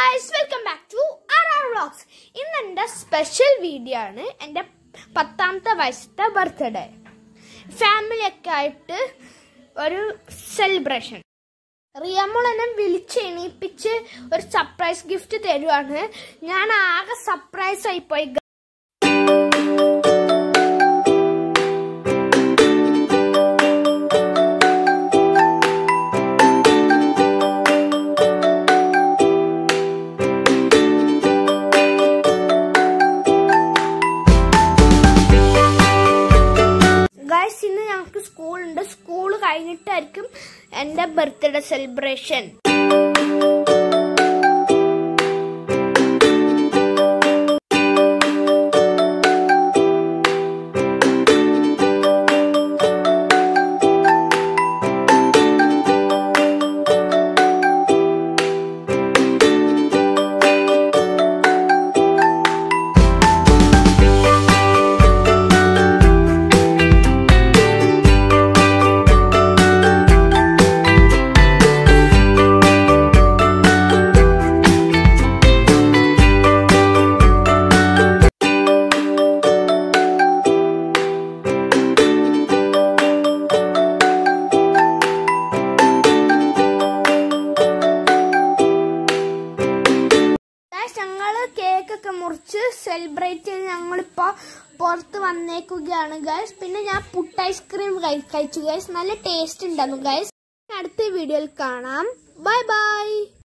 guys welcome back to R R vlogs ഇന്ന് എൻ്റെ special video ആണ് എൻ്റെ പത്താമത്തെ വയസ്സത്തെ ബർത്ത്ഡേ ഫാമിലി ഒക്കെ ആയിട്ട് ഒരു സെലിബ്രേഷൻ റിയമോൾ എന്നെ വിളിച്ച് എണീപ്പിച്ച് ഒരു സർപ്രൈസ് ഗിഫ്റ്റ് തരുവാണ് ഞാൻ ആകെ സർപ്രൈസ് ആയിപ്പോയി ഗൈസ് ഇന്ന് ഞങ്ങൾക്ക് സ്കൂളുണ്ട് സ്കൂൾ കഴിഞ്ഞിട്ടായിരിക്കും എൻ്റെ ബർത്ത്ഡേ സെലിബ്രേഷൻ ഗൈസ് ഞങ്ങള് കേക്ക് ഒക്കെ മുറിച്ച് സെലിബ്രേറ്റ് ചെയ്ത് ഞങ്ങളിപ്പോ പുറത്ത് വന്നേക്കുകയാണ് ഗൈസ് പിന്നെ ഞാൻ പുട്ട് ഐസ്ക്രീം കഴിച്ചു ഗൈസ് നല്ല ടേസ്റ്റ് ഉണ്ടായിരുന്നു ഗൈസ് അടുത്ത വീഡിയോയിൽ കാണാം ബൈ ബൈ